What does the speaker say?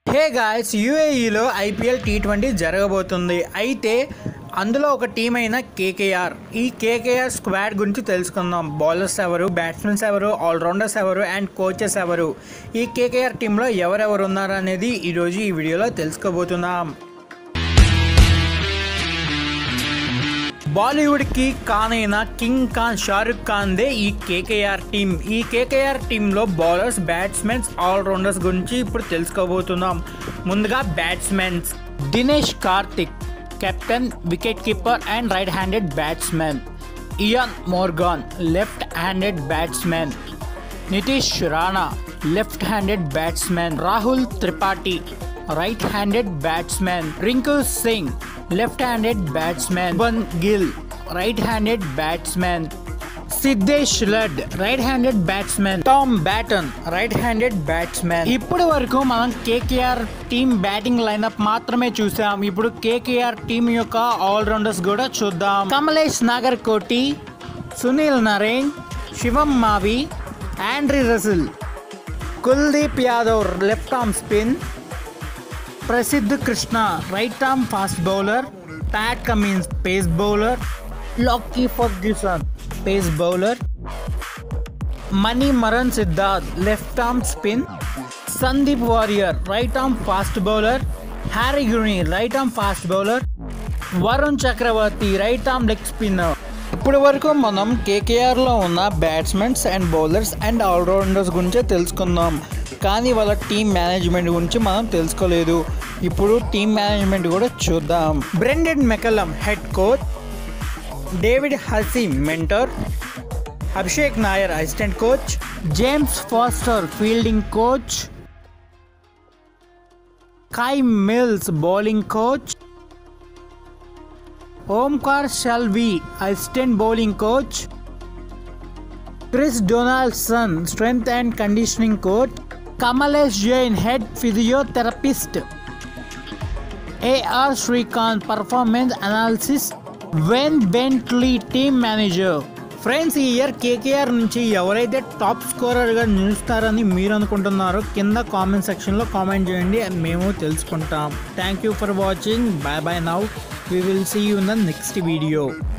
హే guys యూఏఈలో IPL T twenty జరగబోతుంది అయితే అందులో ఒక టీం అయిన కేకేఆర్ ఈ కేకేఆర్ స్క్వాడ్ గురించి తెలుసుకుందాం బౌలర్స్ ఎవరు బ్యాట్స్మెన్స్ ఎవరు ఆల్రౌండర్స్ ఎవరు అండ్ కోచెస్ ఎవరు ఈ కేకేఆర్ టీంలో ఎవరెవరు ఉన్నారు అనేది ఈరోజు ఈ వీడియోలో తెలుసుకోబోతున్నాం బాలీవుడ్కి కానైన కింగ్ ఖాన్ షారుఖ్ ఖాన్దే ఈ కేకేఆర్ టీం ఈ కేకేఆర్ టీంలో బౌలర్స్ బ్యాట్స్మెన్స్ ఆల్రౌండర్స్ గురించి ఇప్పుడు తెలుసుకోబోతున్నాం ముందుగా batsmen Dinesh Karthik captain wicket keeper and right handed batsmen Eoin Morgan left handed batsmen Nitish Rana left handed batsmen Rahul Tripathi right handed batsmen Rinku Singh left handed batsmen వన్ Gill right handed batsmen Siddhesh Lad right handed batsmen Tom Banton right handed batsmen ఇప్పటి వరకు మనం KKR team batting lineup మాత్రమే చూసాం ఇప్పుడు KKR team యొక్క all-rounders కూడా చూద్దాం కమలేష్ నాగర్ కోటి Sunil Narine Shivam Mavi Andre Russell Kuldeep Yadav left arm spin Prasidh Krishna right arm fast bowler Pat Cummins pace bowler Lockie Ferguson pace bowler Manimaran Siddharth left arm spin Sandeep Warrier right arm fast bowler Harry Gurney right arm fast bowler Varun Chakravarthy right arm leg spinner ఇప్పటి వరకు మనం కేకేఆర్లో ఉన్న batsmen and bowlers and allrounders గురించే తెలుసుకుందాం కానీ వాళ్ళ team management గురించి మనం తెలుసుకోలేదు ఇప్పుడు టీం మేనేజ్మెంట్ కూడా చూద్దాం Brendon McCullum head coach David Hussey mentor Abhishek Nayar assistant coach James Foster fielding coach Kyle Mills bowling coach Omkar Salvi assistant bowling coach Chris Donaldson strength and conditioning coach Kamlesh Jain head physiotherapist A R Srikanth performance analysis Wayne Bentley team manager friends ఈ year KKR నుంచి ఎవరైతే top స్కోరర్గా నిలుస్తారని మీరు అనుకుంటున్నారో కింద comment సెక్షన్లో comment చేయండి and మేము తెలుసుకుంటాం thank you for watching bye bye now we will see you in the next video